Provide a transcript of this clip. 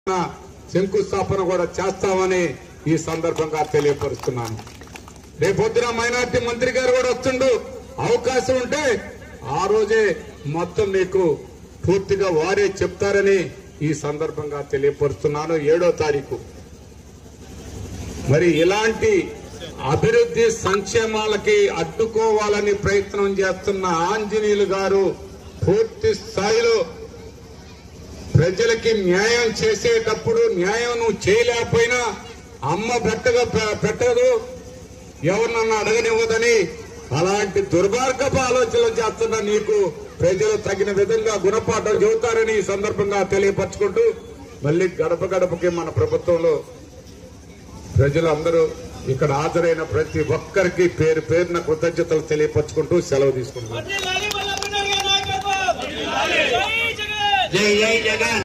శంకుస్థాపన కూడా చేస్తామని ఈ సందర్భంగా తెలియపరుస్తున్నాను రేపొద్దున మైనార్టీ మంత్రి గారు కూడా వస్తుండు అవకాశం ఉంటే ఆ రోజే మొత్తం మీకు పూర్తిగా వారే చెప్తారని ఈ సందర్భంగా తెలియపరుస్తున్నాను ఏడో తారీఖు మరి ఇలాంటి అభివృద్ధి సంక్షేమాలకి అడ్డుకోవాలని ప్రయత్నం చేస్తున్న ఆంజనేయులు గారు పూర్తి స్థాయిలో ప్రజలకి న్యాయం చేసేటప్పుడు న్యాయం నువ్వు చేయలేకపోయినా అమ్మ పెట్టగా పెట్టదు ఎవరినన్నా అడగనివ్వదని అలాంటి దుర్మార్గపు ఆలోచనలు చేస్తున్న నీకు ప్రజలు తగిన విధంగా గుణపాఠం చెబుతారని ఈ సందర్భంగా తెలియపరచుకుంటూ మళ్ళీ గడప గడపకి మన ప్రభుత్వంలో ప్రజలందరూ ఇక్కడ హాజరైన ప్రతి ఒక్కరికి పేరు పేరున కృతజ్ఞతలు తెలియపరచుకుంటూ సెలవు తీసుకుంటున్నాను వర్ధిల్లాలి వల్లభనేని గారి నాయకత్వం జై జగన్ జై జై జగన్